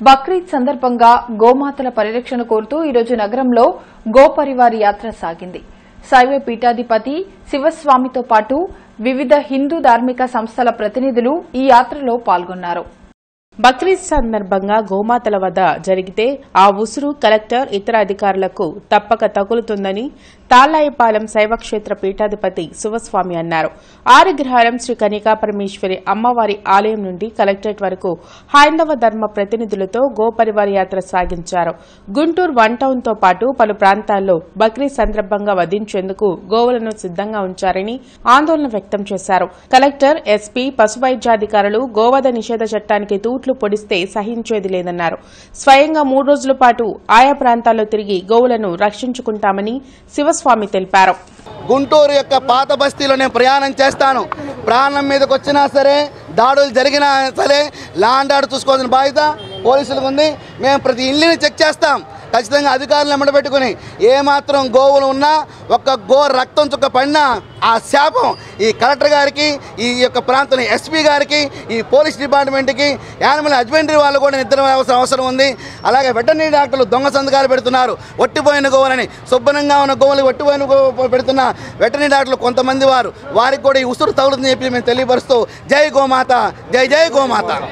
బక్రీద్ సందర్భంగా గోమాతల పరిరక్షణ కోరుతూ ఈరోజు నగరంలో గోపరివార్ యాత్ర సాగింది శైవ పీఠాధిపతి శివస్వామితో పాటు వివిధ హిందూ ధార్మిక సంస్థల ప్రతినిధులు ఈ యాత్రలో పాల్గొన్నారు బక్రీద్ సందర్భంగా గోమాతల వద్ద జరిగితే ఆ ఉసురు కలెక్టర్ ఇతర అధికారులకు తప్పక తగులుతుందని తాళ్లాయిపాలెం శైవక్షేత్ర పీఠాధిపతి శివస్వామి అన్నారు ఆరుగ్రహారం శ్రీ కనికా పరమేశ్వరి అమ్మవారి ఆలయం నుండి కలెక్టరేట్ వరకు హైందవ ధర్మ ప్రతినిధులతో గోపరివార యాత్ర సాగించారు గుంటూరు వన్ టౌన్ తో పాటు పలు ప్రాంతాల్లో బక్రీద్ సందర్భంగా వధించేందుకు గోవులను సిద్దంగా ఉంచారని ఆందోళన వ్యక్తం చేశారు కలెక్టర్ ఎస్పీ పశువైద్యాధికారులు గోవధ నిషేధ చట్టానికి తూట్లు పొడిస్తే సహించేది లేదన్నారు స్వయంగా మూడు రోజుల పాటు ఆయా ప్రాంతాల్లో తిరిగి గోవులను రక్షించుకుంటామని శివస్వామి తెలిపారు గుంటూరు యొక్క పాత బస్తీలో నేను ప్రయాణం చేస్తాను ప్రాణం మీదకి వచ్చినా సరే దాడులు జరిగినా సరే లాండ్ ఆర్డర్ చూసుకోవాల్సిన బాధ్యత పోలీసులకు ఉంది మేము ప్రతి ఇల్లుని చెక్ చేస్తాం ఖచ్చితంగా అధికారులు ఎమ్మడబెట్టుకుని ఏమాత్రం గోవులు ఉన్నా ఒక్క గో రక్తం చుక్క పడినా ఆ శాపం ఈ కలెక్టర్ గారికి ఈ యొక్క ప్రాంతం ఎస్పీ గారికి ఈ పోలీస్ డిపార్ట్మెంట్కి యానిమల్ హస్బెండరీ వాళ్ళు కూడా నిద్ర అవసరం అవసరం ఉంది అలాగే వెటర్నరీ డాక్టర్లు దొంగ సంతకాలు పెడుతున్నారు ఒట్టిపోయిన గోవులని శుభ్రంగా ఉన్న గోవులు ఒట్టిపోయిన గోవు పెడుతున్న వెటర్నరీ డాక్టర్లు కొంతమంది వారు వారికి కూడా ఈ ఉసురు తగులుతుందని చెప్పి మేము తెలియపరుస్తూ జై గోమాత జై జై గోమాత